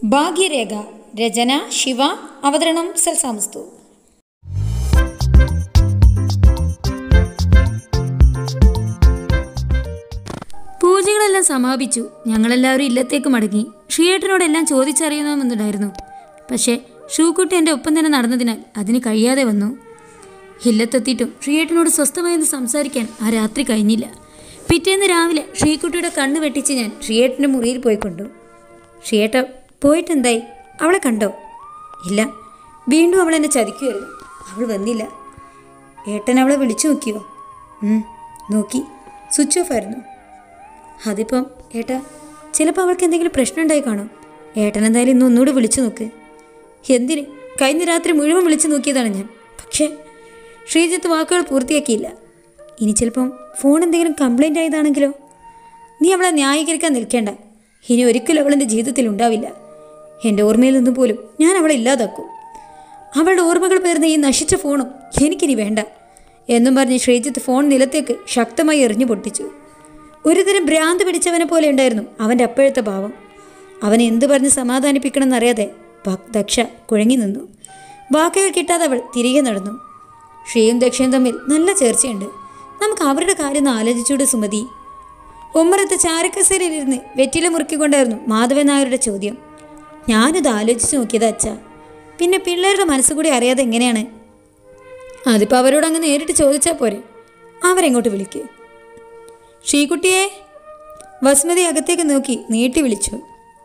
ഭാഗ്യരേഖ രചന ശിവ അവതരണം സൽസാമസ്തു പൂജകളെല്ലാം സമാപിച്ചു ഞങ്ങളെല്ലാവരും ഇല്ലത്തേക്ക് മടങ്ങി ഷിയേട്ടനോടെല്ലാം ചോദിച്ചറിയണമെന്നുണ്ടായിരുന്നു പക്ഷേ ഷൂക്കുട്ടി എൻ്റെ ഒപ്പം തന്നെ നടന്നതിനാൽ അതിന് കഴിയാതെ വന്നു ഇല്ലത്തെത്തിയിട്ടും ഷിയേട്ടനോട് സ്വസ്ഥമായെന്ന് സംസാരിക്കാൻ ആ രാത്രി കഴിഞ്ഞില്ല പിറ്റേന്ന് രാവിലെ ഷീക്കുട്ടിയുടെ കണ്ണ് വെട്ടിച്ച് ഞാൻ ഷിയേട്ടൻ്റെ മുറിയിൽ പോയി കൊണ്ടു ഷിയേട്ട പോയിട്ടെന്തായി അവളെ കണ്ടോ ഇല്ല വീണ്ടും അവൾ എന്നെ ചതിക്കുമായിരുന്നു അവൾ വന്നില്ല ഏട്ടൻ അവളെ വിളിച്ചു നോക്കിയോ ഉം, നോക്കി സ്വിച്ച് ഓഫ് ആയിരുന്നു അതിപ്പം ഏട്ടാ ചിലപ്പോൾ അവൾക്ക് എന്തെങ്കിലും പ്രശ്നം ഉണ്ടായി കാണും ഏട്ടൻ എന്തായാലും ഇന്ന് ഒന്നുകൂടി വിളിച്ചു നോക്ക് എന്തിന് കഴിഞ്ഞ രാത്രി മുഴുവൻ വിളിച്ചു നോക്കിയതാണ് ഞാൻ പക്ഷേ ശ്രീജിത്ത് വാക്കുകൾ പൂർത്തിയാക്കിയില്ല ഇനി ചിലപ്പം ഫോൺ എന്തെങ്കിലും കംപ്ലൈൻ്റ് ആയതാണെങ്കിലോ നീ അവളെ ന്യായീകരിക്കാൻ നിൽക്കേണ്ട ഇനി ഒരിക്കലും അവളെൻ്റെ ജീവിതത്തിൽ ഉണ്ടാവില്ല എൻ്റെ ഓർമ്മയിൽ നിന്ന് പോലും ഞാൻ അവളെ ഇല്ലാതാക്കും അവളുടെ ഓർമ്മകൾ പേർന്ന ഈ നശിച്ച ഫോണും എനിക്കിനി വേണ്ട എന്നും പറഞ്ഞ് ശ്രീജിത്ത് ഫോൺ നിലത്തേക്ക് ശക്തമായി എറിഞ്ഞു പൊട്ടിച്ചു ഒരുതരം ഭ്രാന്ത് പിടിച്ചവനെ പോലെ ഉണ്ടായിരുന്നു അവൻ്റെ അപ്പോഴത്തെ ഭാവം അവനെ എന്തു പറഞ്ഞ് സമാധാനിപ്പിക്കണമെന്നറിയാതെ ഭ- ദക്ഷ കുഴങ്ങി നിന്നു വാക്കുകൾ കിട്ടാതെ അവൾ തിരികെ നടന്നു ഷീയും ദക്ഷയും തമ്മിൽ നല്ല ചേർച്ചയുണ്ട് നമുക്ക് അവരുടെ കാര്യം ഒന്ന് ആലോചിച്ചൂടെ സുമതി ഉമ്മറത്ത് ചാരക്കസേരയിലിരുന്ന് വെറ്റില മുറുക്കിക്കൊണ്ടായിരുന്നു മാധവൻ നായരുടെ ചോദ്യം ഞാനിത് ആലോചിച്ച് നോക്കിയതാ അച്ഛ പിന്നെ പിള്ളേരുടെ മനസ്സുകൂടി അറിയാതെ എങ്ങനെയാണ് അതിപ്പോൾ അവരോട് അങ്ങ് നേരിട്ട് ചോദിച്ചാൽ പോരെ അവരെങ്ങോട്ട് വിളിക്ക് ഷീകുട്ടിയെ വസുമതി അകത്തേക്ക് നോക്കി നീട്ടി വിളിച്ചു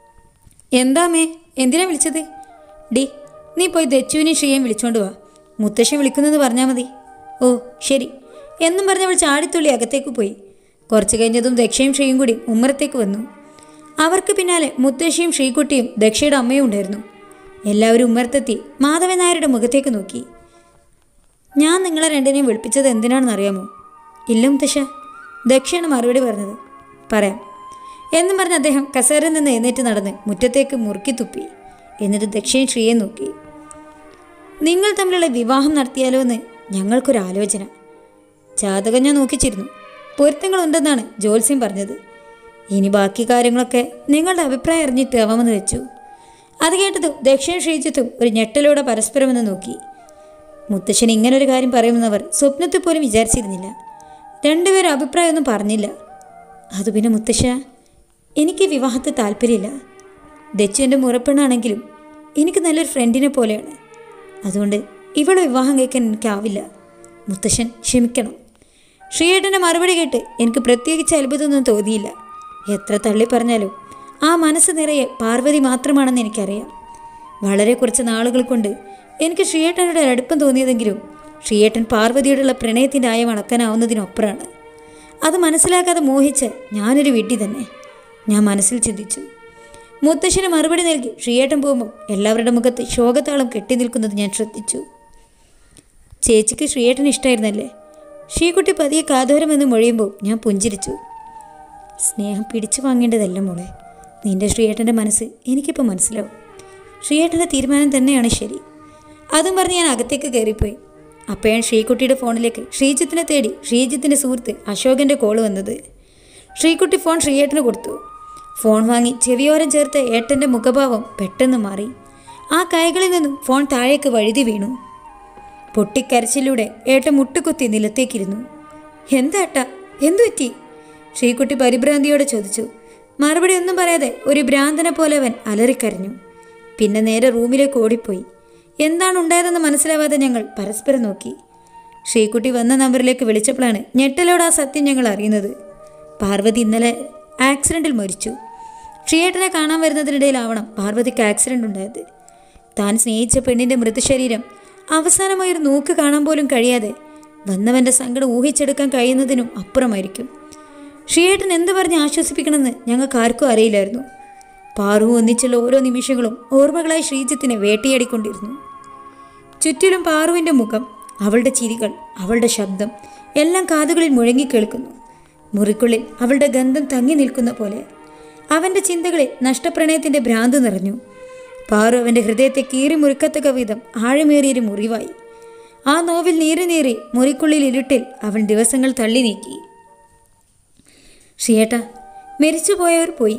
എന്താമേ എന്തിനാ വിളിച്ചത് ഡി നീ പോയി ദച്ചുവിനെ ഷീയും വിളിച്ചോണ്ട് വാ മുത്തശ്ശൻ വിളിക്കുന്നെന്ന് പറഞ്ഞാൽ മതി ഓ ശരി എന്നും പറഞ്ഞവൾ ചാടിത്തുള്ളി അകത്തേക്ക് പോയി കുറച്ച് കഴിഞ്ഞതും ദക്ഷയും ഷീയും കൂടി ഉമ്മറത്തേക്ക് വന്നു അവർക്ക് പിന്നാലെ മുത്തശ്ശിയും ഷീക്കുട്ടിയും ദക്ഷയുടെ അമ്മയും ഉണ്ടായിരുന്നു എല്ലാവരും ഉമ്മറത്തെത്തി മാധവൻ നായരുടെ മുഖത്തേക്ക് നോക്കി ഞാൻ നിങ്ങളെ രണ്ടിനെയും വിളിപ്പിച്ചത് എന്തിനാണെന്ന് അറിയാമോ ഇല്ല മുത്തശ്ശ ദക്ഷയാണ് മറുപടി പറഞ്ഞത് പറയാം എന്നും പറഞ്ഞ് അദ്ദേഹം കസേരയിൽ നിന്ന് എഴുന്നേറ്റ് നടന്ന് മുറ്റത്തേക്ക് മുറുക്കി തുപ്പി എന്നിട്ട് ദക്ഷയും ശ്രീയെ നോക്കി നിങ്ങൾ തമ്മിലുള്ള വിവാഹം നടത്തിയാലോ എന്ന് ഞങ്ങൾക്കൊരു ആലോചന ജാതകം ഞാൻ നോക്കിച്ചിരുന്നു പൊരുത്തങ്ങളുണ്ടെന്നാണ് ജോത്സ്യം പറഞ്ഞത് ഇനി ബാക്കി കാര്യങ്ങളൊക്കെ നിങ്ങളുടെ അഭിപ്രായം അറിഞ്ഞിട്ട് ആവാമെന്ന് വെച്ചു അത് കേട്ടതും ദക്ഷിണ ശ്രീജിത്തും ഒരു ഞെട്ടലോടെ പരസ്പരമെന്ന് നോക്കി മുത്തശ്ശൻ ഇങ്ങനൊരു കാര്യം പറയുമെന്നവർ സ്വപ്നത്തിൽ പോലും വിചാരിച്ചിരുന്നില്ല രണ്ടുപേരും അഭിപ്രായമൊന്നും പറഞ്ഞില്ല അത് പിന്നെ മുത്തശ്ശ എനിക്ക് വിവാഹത്തിൽ താല്പര്യമില്ല ദച്ചു എൻ്റെ മുറപ്പെണ്ണാണെങ്കിലും എനിക്ക് നല്ലൊരു ഫ്രണ്ടിനെ പോലെയാണ് അതുകൊണ്ട് ഇവളെ വിവാഹം കഴിക്കാൻ എനിക്കാവില്ല മുത്തശ്ശൻ ക്ഷമിക്കണം ശ്രീയേട്ടൻ്റെ മറുപടി കേട്ട് എനിക്ക് പ്രത്യേകിച്ച് അത്ഭുതമൊന്നും തോന്നിയില്ല എത്ര തള്ളി പറഞ്ഞാലും ആ മനസ്സ് നിറയെ പാർവതി മാത്രമാണെന്ന് എനിക്കറിയാം വളരെ കുറച്ച് നാളുകൾ കൊണ്ട് എനിക്ക് ശ്രീയേട്ടനോട് ഒരു അടുപ്പം തോന്നിയതെങ്കിലും ശ്രീയേട്ടൻ പാർവതിയോടുള്ള പ്രണയത്തിൻ്റെ ആയം അളക്കാനാവുന്നതിനൊപ്പറാണ് അത് മനസ്സിലാക്കാതെ മോഹിച്ച് ഞാനൊരു വീട്ടിൽ തന്നെ ഞാൻ മനസ്സിൽ ചിന്തിച്ചു മുത്തശ്ശന് മറുപടി നൽകി ശ്രീയേട്ടൻ പോകുമ്പോൾ എല്ലാവരുടെ മുഖത്ത് ശോകത്താളം കെട്ടി നിൽക്കുന്നത് ഞാൻ ശ്രദ്ധിച്ചു ചേച്ചിക്ക് ശ്രീയേട്ടൻ ഇഷ്ടമായിരുന്നല്ലേ ശ്രീകുട്ടി പതിയെ കാതോരമെന്ന് മൊഴിയുമ്പോൾ ഞാൻ പുഞ്ചിരിച്ചു സ്നേഹം പിടിച്ചു വാങ്ങേണ്ടതല്ല മോളെ നിന്റെ ശ്രീയേട്ടൻ്റെ മനസ്സ് എനിക്കിപ്പോൾ മനസ്സിലാവും ശ്രീയേട്ടൻ്റെ തീരുമാനം തന്നെയാണ് ശരി അതും പറഞ്ഞ് ഞാൻ അകത്തേക്ക് കയറിപ്പോയി അപ്പോഴാണ് ശ്രീകുട്ടിയുടെ ഫോണിലേക്ക് ശ്രീജിത്തിനെ തേടി ശ്രീജിത്തിൻ്റെ സുഹൃത്ത് അശോകൻ്റെ കോള് വന്നത് ശ്രീകുട്ടി ഫോൺ ശ്രീയേട്ടന് കൊടുത്തു ഫോൺ വാങ്ങി ചെവിയോരം ചേർത്ത ഏട്ടൻ്റെ മുഖഭാവം പെട്ടെന്ന് മാറി ആ കൈകളിൽ നിന്നും ഫോൺ താഴേക്ക് വഴുതി വീണു പൊട്ടിക്കരച്ചിലൂടെ ഏട്ടൻ മുട്ടുകുത്തി നിലത്തേക്കിരുന്നു എന്താ ഏട്ടാ എന്തു പറ്റി ശ്രീകുട്ടി പരിഭ്രാന്തിയോടെ ചോദിച്ചു മറുപടി ഒന്നും പറയാതെ ഒരു ഭ്രാന്തനെ പോലെ അവൻ അലറിക്കരഞ്ഞു പിന്നെ നേരെ റൂമിലേക്ക് ഓടിപ്പോയി എന്താണ് ഉണ്ടായതെന്ന് മനസ്സിലാവാതെ ഞങ്ങൾ പരസ്പരം നോക്കി ശ്രീകുട്ടി വന്ന നമ്പറിലേക്ക് വിളിച്ചപ്പോഴാണ് ഞെട്ടലോടെ ആ സത്യം ഞങ്ങൾ അറിയുന്നത് പാർവതി ഇന്നലെ ആക്സിഡൻറ്റിൽ മരിച്ചു ശ്രീയേട്ടനെ കാണാൻ വരുന്നതിനിടയിലാവണം പാർവതിക്ക് ആക്സിഡൻ്റ് ഉണ്ടായത് താൻ സ്നേഹിച്ച പെണ്ണിൻ്റെ മൃതശരീരം അവസാനമായി ഒരു നോക്ക് കാണാൻ പോലും കഴിയാതെ വന്നവൻ്റെ സങ്കടം ഊഹിച്ചെടുക്കാൻ കഴിയുന്നതിനും അപ്പുറമായിരിക്കും ഷിയേട്ടൻ എന്ത് പറഞ്ഞ് ആശ്വസിപ്പിക്കണമെന്ന് ഞങ്ങൾക്ക് ആർക്കും അറിയില്ലായിരുന്നു പാറു ഒന്നിച്ചുള്ള ഓരോ നിമിഷങ്ങളും ഓർമ്മകളായി ശ്രീജിത്തിനെ വേട്ടയാടിക്കൊണ്ടിരുന്നു ചുറ്റിലും പാറുവിൻ്റെ മുഖം അവളുടെ ചിരികൾ അവളുടെ ശബ്ദം എല്ലാം കാതുകളിൽ മുഴങ്ങിക്കേൾക്കുന്നു മുറിക്കുള്ളിൽ അവളുടെ ഗന്ധം തങ്ങി നിൽക്കുന്ന പോലെ അവൻ്റെ ചിന്തകളിൽ നഷ്ടപ്രണയത്തിൻ്റെ ഭ്രാന്ത് നിറഞ്ഞു പാറു അവൻ്റെ ഹൃദയത്തെ കീറി മുറിക്കത്തക്ക വിധം ആഴമേറിയൊരു മുറിവായി ആ നോവിൽ നീറി നീറി മുറിക്കുള്ളിൽ ഇരുട്ടിൽ അവൻ ദിവസങ്ങൾ തള്ളി നീക്കി ഷിയേട്ട മരിച്ചുപോയവർ പോയി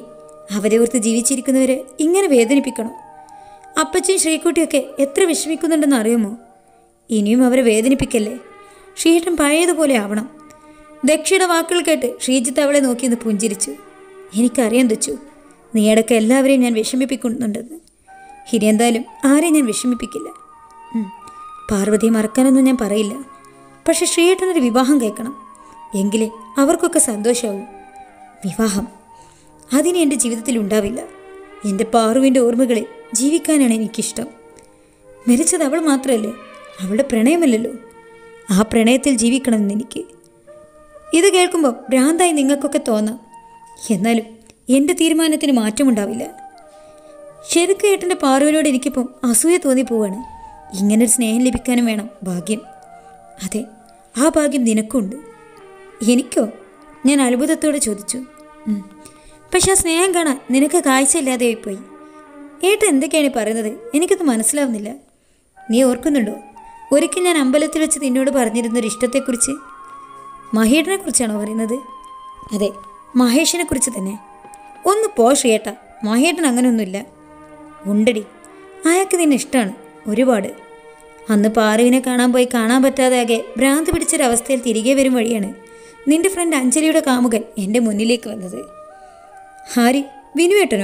അവരെ ഓർത്ത് ജീവിച്ചിരിക്കുന്നവരെ ഇങ്ങനെ വേദനിപ്പിക്കണം അപ്പച്ചയും ശ്രീക്കുട്ടിയൊക്കെ എത്ര വിഷമിക്കുന്നുണ്ടെന്ന് അറിയുമോ ഇനിയും അവരെ വേദനിപ്പിക്കല്ലേ ഷീട്ടൻ പഴയതുപോലെ ആവണം ദക്ഷയുടെ വാക്കുകൾ കേട്ട് ഷീജിത്ത് അവളെ നോക്കിയെന്ന് പുഞ്ചിരിച്ചു എനിക്കറിയാൻ ദച്ചു നീയടക്കം എല്ലാവരെയും ഞാൻ വിഷമിപ്പിക്കുന്നുണ്ടെന്ന് ഇനി എന്തായാലും ആരെയും ഞാൻ വിഷമിപ്പിക്കില്ല ഉം. പാർവതിയെ മറക്കാനൊന്നും ഞാൻ പറയില്ല പക്ഷെ ശ്രീയേട്ടനൊരു വിവാഹം കേൾക്കണം എങ്കിലേ അവർക്കൊക്കെ സന്തോഷമാവും വിവാഹം അതിന് എൻ്റെ ജീവിതത്തിൽ ഉണ്ടാവില്ല എൻ്റെ പാറുവിൻ്റെ ഓർമ്മകളിൽ ജീവിക്കാനാണ് എനിക്കിഷ്ടം മരിച്ചത് അവൾ മാത്രമല്ലേ അവളുടെ പ്രണയമല്ലല്ലോ ആ പ്രണയത്തിൽ ജീവിക്കണമെന്ന് എനിക്ക് ഇത് കേൾക്കുമ്പോൾ ഭ്രാന്തായി നിങ്ങൾക്കൊക്കെ തോന്നാം എന്നാലും എൻ്റെ തീരുമാനത്തിന് മാറ്റമുണ്ടാവില്ല ശരിക്കും ഏട്ടൻ്റെ പാറുവിനോട് എനിക്കിപ്പം അസൂയ തോന്നിപ്പോവാണ് ഇങ്ങനൊരു സ്നേഹം ലഭിക്കാനും വേണം ഭാഗ്യം അതെ ആ ഭാഗ്യം നിനക്കുണ്ട് എനിക്കോ ഞാൻ അത്ഭുതത്തോടെ ചോദിച്ചു "ഉം. പക്ഷെ ആ സ്നേഹം കാണാൻ നിനക്ക് കാഴ്ചയില്ലാതെയായിപ്പോയി ഏട്ടൻ എന്തൊക്കെയാണ് ഈ പറയുന്നത് എനിക്കത് മനസ്സിലാവുന്നില്ല നീ ഓർക്കുന്നുണ്ടോ ഒരിക്കൽ ഞാൻ അമ്പലത്തിൽ വെച്ച് നിന്നോട് പറഞ്ഞിരുന്നൊരു ഇഷ്ടത്തെക്കുറിച്ച് മഹേഷിനെ കുറിച്ചാണോ പറയുന്നത് അതെ മഹേഷിനെ കുറിച്ച് തന്നെ ഒന്ന് പോ ശ്രീയേട്ട മഹേട്ടൻ അങ്ങനെയൊന്നുമില്ല ഉണ്ടടി അയാൾക്ക് നിന്നെ ഇഷ്ടമാണ് ഒരുപാട് അന്ന് പാറുവിനെ കാണാൻ പോയി കാണാൻ പറ്റാതാകെ ഭ്രാന്ത് പിടിച്ചൊരവസ്ഥയിൽ തിരികെ വരും വഴിയാണ് നിന്റെ ഫ്രണ്ട് അഞ്ജലിയുടെ കാമുകൻ എൻ്റെ മുന്നിലേക്ക് വന്നത് ഹാരി വിനുവേട്ടനോ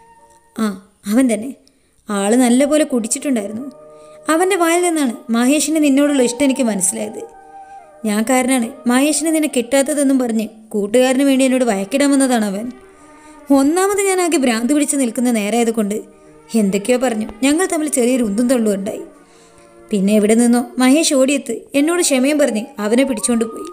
ആ അവൻ തന്നെ ആള് നല്ലപോലെ കുടിച്ചിട്ടുണ്ടായിരുന്നു അവൻ്റെ വായിൽ നിന്നാണ് മഹേഷിന് നിന്നോടുള്ള ഇഷ്ടം എനിക്ക് മനസ്സിലായത് ഞാൻ കാരനാണ് മഹേഷിനെ നിന്നെ കിട്ടാത്തതെന്നും പറഞ്ഞ് കൂട്ടുകാരന് വേണ്ടി എന്നോട് വഴക്കിടാൻ വന്നതാണ് അവൻ ഒന്നാമത് ഞാൻ ആകെ ഭ്രാന്ത് പിടിച്ച് നിൽക്കുന്ന നേരായത് കൊണ്ട് എന്തൊക്കെയോ പറഞ്ഞു ഞങ്ങൾ തമ്മിൽ ചെറിയൊരു ഉന്തും തള്ളും ഉണ്ടായി പിന്നെ എവിടെ നിന്നോ മഹേഷ് ഓടിയെത്ത് എന്നോട് ക്ഷമയും പറഞ്ഞ് അവനെ പിടിച്ചുകൊണ്ട് പോയി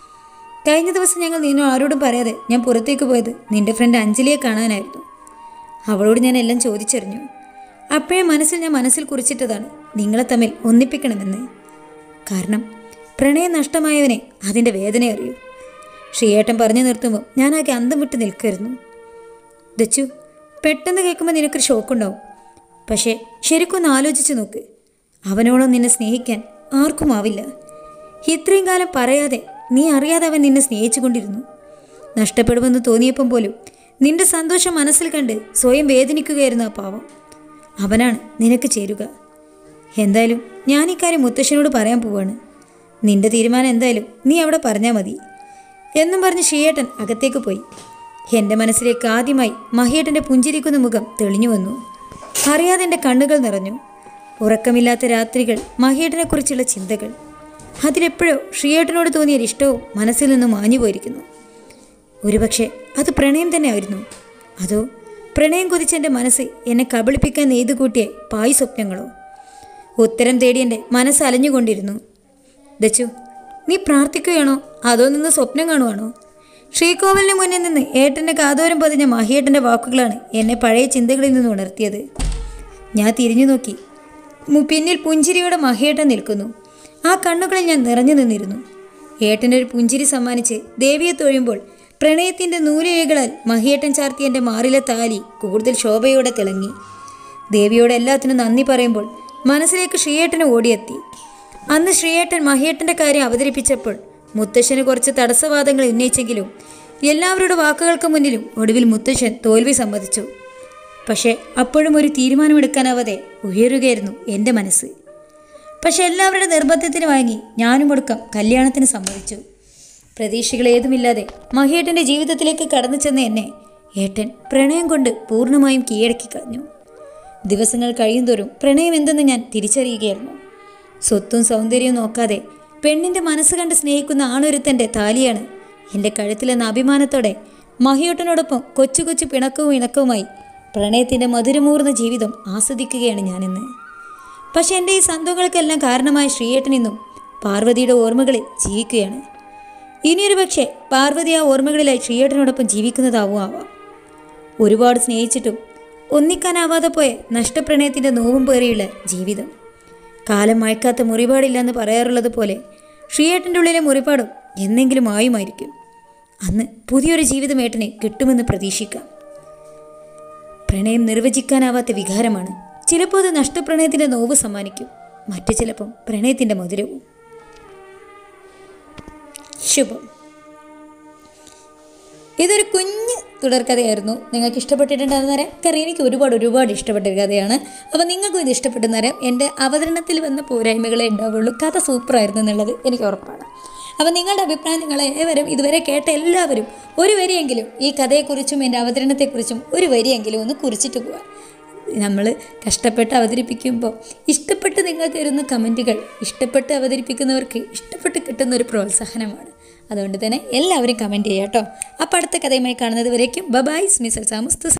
കഴിഞ്ഞ ദിവസം ഞങ്ങൾ നിന്നോ ആരോടും പറയാതെ ഞാൻ പുറത്തേക്ക് പോയത് നിന്റെ ഫ്രണ്ട് അഞ്ജലിയെ കാണാനായിരുന്നു അവളോട് ഞാൻ എല്ലാം ചോദിച്ചറിഞ്ഞു അപ്പോഴേ മനസ്സിൽ ഞാൻ മനസ്സിൽ കുറിച്ചിട്ടതാണ് നിങ്ങളെ തമ്മിൽ ഒന്നിപ്പിക്കണമെന്ന് കാരണം പ്രണയം നഷ്ടമായവനെ അതിൻ്റെ വേദന അറിയൂ ശ്രീയേട്ടൻ പറഞ്ഞു നിർത്തുമ്പോൾ ഞാനാകെ അന്തം വിട്ട് നിൽക്കുമായിരുന്നു ദച്ചു പെട്ടെന്ന് കേൾക്കുമ്പോൾ നിനക്കൊരു ഷോക്കുണ്ടാവും പക്ഷേ ശരിക്കൊന്ന് ആലോചിച്ച് നോക്ക് അവനോളം നിന്നെ സ്നേഹിക്കാൻ ആർക്കും ആവില്ല ഇത്രയും കാലം പറയാതെ നീ അറിയാതെ അവൻ നിന്നെ സ്നേഹിച്ചുകൊണ്ടിരുന്നു നഷ്ടപ്പെടുമെന്ന് തോന്നിയപ്പം പോലും നിന്റെ സന്തോഷം മനസ്സിൽ കണ്ട് സ്വയം വേദനിക്കുകയായിരുന്നു ആ പാവം അവനാണ് നിനക്ക് ചേരുക എന്തായാലും ഞാൻ ഇക്കാര്യം മുത്തശ്ശനോട് പറയാൻ പോവാണ് നിന്റെ തീരുമാനം എന്തായാലും നീ അവിടെ പറഞ്ഞാൽ മതി എന്നും പറഞ്ഞ് ഷിയേട്ടൻ അകത്തേക്ക് പോയി എൻ്റെ മനസ്സിലേക്ക് ആദ്യമായി മഹിയേട്ടൻ്റെ പുഞ്ചിരിക്കുന്ന മുഖം തെളിഞ്ഞു വന്നു അറിയാതെ എൻ്റെ കണ്ണുകൾ നിറഞ്ഞു ഉറക്കമില്ലാത്ത രാത്രികൾ മഹിയേട്ടനെക്കുറിച്ചുള്ള ചിന്തകൾ അതിലെപ്പോഴോ ഷിയേട്ടനോട് തോന്നിയ ഒരു ഇഷ്ടവും മനസ്സിൽ നിന്ന് മാഞ്ഞു പോയിരിക്കുന്നു ഒരുപക്ഷെ അത് പ്രണയം തന്നെയായിരുന്നു അതോ പ്രണയം കൊതിച്ചെൻ്റെ മനസ്സ് എന്നെ കബളിപ്പിക്കാൻ നെയ്തു കൂട്ടിയ പായ് സ്വപ്നങ്ങളോ ഉത്തരം തേടി എൻ്റെ മനസ്സ് അലഞ്ഞുകൊണ്ടിരുന്നു ദച്ചു നീ പ്രാർത്ഥിക്കുകയാണോ അതോ നിന്ന് സ്വപ്നം കാണുവാണോ ശ്രീകോവിലിന് മുന്നിൽ നിന്ന് ഏട്ടൻ്റെ കാതോരം പതിഞ്ഞ മഹിയേട്ടൻ്റെ വാക്കുകളാണ് എന്നെ പഴയ ചിന്തകളിൽ നിന്ന് ഉണർത്തിയത് ഞാൻ തിരിഞ്ഞു നോക്കി മു- പിന്നിൽ പുഞ്ചിരിയോടെ മഹിയേട്ടൻ നിൽക്കുന്നു ആ കണ്ണുകളിൽ ഞാൻ നിറഞ്ഞു നിന്നിരുന്നു ഏട്ടൻ്റെ ഒരു പുഞ്ചിരി സമ്മാനിച്ച് ദേവിയെ തൊഴുമ്പോൾ പ്രണയത്തിൻ്റെ നൂലിഴകളാൽ മഹിയേട്ടൻ ചാർത്തിയ എൻ്റെ മാറിലെ താലി കൂടുതൽ ശോഭയോടെ തിളങ്ങി ദേവിയോട് എല്ലാത്തിനും നന്ദി പറയുമ്പോൾ മനസ്സിലേക്ക് ശ്രീയേട്ടന് ഓടിയെത്തി അന്ന് ശ്രീയേട്ടൻ മഹിയേട്ടൻ്റെ കാര്യം അവതരിപ്പിച്ചപ്പോൾ മുത്തശ്ശന് കുറച്ച് തടസ്സവാദങ്ങൾ ഉന്നയിച്ചെങ്കിലും എല്ലാവരുടെ വാക്കുകൾക്ക് മുന്നിലും ഒടുവിൽ മുത്തശ്ശൻ തോൽവി സമ്മതിച്ചു പക്ഷേ അപ്പോഴും ഒരു തീരുമാനമെടുക്കാനാവാതെ ഉയരുകയായിരുന്നു എൻ്റെ മനസ്സ് പക്ഷെ എല്ലാവരുടെ നിർബന്ധത്തിന് വാങ്ങി ഞാനും ഒടുക്കം കല്യാണത്തിന് സമ്മതിച്ചു പ്രതീക്ഷകൾ ഏതുമില്ലാതെ മഹിയേട്ടൻ്റെ ജീവിതത്തിലേക്ക് കടന്നു ചെന്ന എന്നെ ഏട്ടൻ പ്രണയം കൊണ്ട് പൂർണ്ണമായും കീഴടക്കി കളഞ്ഞു ദിവസങ്ങൾ കഴിയുന്തോറും പ്രണയം എന്തെന്ന് ഞാൻ തിരിച്ചറിയുകയായിരുന്നു സ്വത്തും സൗന്ദര്യവും നോക്കാതെ പെണ്ണിൻ്റെ മനസ്സ് കണ്ട് സ്നേഹിക്കുന്ന ആണൊരുത്തൻ്റെ താലിയാണ് എൻ്റെ കഴുത്തിലെന്ന അഭിമാനത്തോടെ മഹിയോട്ടനോടൊപ്പം കൊച്ചു കൊച്ചു പിണക്കവും ഇണക്കവുമായി പ്രണയത്തിൻ്റെ മധുരമൂർന്ന ജീവിതം ആസ്വദിക്കുകയാണ് ഞാനിന്ന് പക്ഷെ എൻ്റെ ഈ സന്തോഷങ്ങൾക്കെല്ലാം കാരണമായ ശ്രീയേട്ടൻ ഇന്നും പാർവതിയുടെ ഓർമ്മകളിൽ ജീവിക്കുകയാണ് ഇനിയൊരു പക്ഷേ പാർവതി ആ ഓർമ്മകളിലായി ശ്രീയേട്ടനോടൊപ്പം ജീവിക്കുന്നതാവും ആവാം ഒരുപാട് സ്നേഹിച്ചിട്ടും ഒന്നിക്കാനാവാതെ പോയ നഷ്ടപ്രണയത്തിൻ്റെ നോവും പേറിയുള്ള ജീവിതം കാലം മയക്കാത്ത മുറിപാടില്ല എന്ന് പറയാറുള്ളത് പോലെ ശ്രീയേട്ടൻ്റെ ഉള്ളിലെ മുറിപാടും എന്നെങ്കിലും ആയുമായിരിക്കും അന്ന് പുതിയൊരു ജീവിതം ഏട്ടനെ കിട്ടുമെന്ന് പ്രതീക്ഷിക്കാം പ്രണയം നിർവചിക്കാനാവാത്ത വികാരമാണ് ചിലപ്പോൾ അത് നഷ്ടപ്രണയത്തിൻ്റെ നോവ് സമ്മാനിക്കും മറ്റു ചിലപ്പം പ്രണയത്തിൻ്റെ മധുരവും ശുഭം ഇതൊരു കുഞ്ഞ് തുടർക്കഥയായിരുന്നു നിങ്ങൾക്ക് ഇഷ്ടപ്പെട്ടിട്ടുണ്ടെന്ന് പറയാം കാരണം എനിക്ക് ഒരുപാട് ഒരുപാട് ഇഷ്ടപ്പെട്ട ഒരു കഥയാണ് അപ്പോൾ നിങ്ങൾക്കും ഇത് ഇഷ്ടപ്പെട്ടെന്ന് പറയാം എൻ്റെ അവതരണത്തിൽ വന്ന പോരായ്മകളെ ഉണ്ടാവുള്ളൂ കഥ സൂപ്പറായിരുന്നു എന്നുള്ളത് എനിക്ക് ഉറപ്പാണ് അപ്പോൾ നിങ്ങളുടെ അഭിപ്രായം നിങ്ങൾ ഏവരും ഇതുവരെ കേട്ട എല്ലാവരും ഒരു വരിയെങ്കിലും ഈ കഥയെക്കുറിച്ചും എൻ്റെ അവതരണത്തെക്കുറിച്ചും ഒരു വരിയെങ്കിലും ഒന്ന് കുറിച്ചിട്ട് പോവാം നമ്മൾ കഷ്ടപ്പെട്ട് അവതരിപ്പിക്കുമ്പോൾ ഇഷ്ടപ്പെട്ട് നിങ്ങൾ തരുന്ന കമൻറ്റുകൾ ഇഷ്ടപ്പെട്ട് അവതരിപ്പിക്കുന്നവർക്ക് ഇഷ്ടപ്പെട്ട് കിട്ടുന്ന ഒരു പ്രോത്സാഹനമാണ് അതുകൊണ്ട് തന്നെ എല്ലാവരും കമൻറ്റ് ചെയ്യാം കേട്ടോ അപ്പോൾ അടുത്ത കഥയുമായി കാണുന്നത് വരേക്കും ബബായ് സ്മിസൽ സാമുസ്തു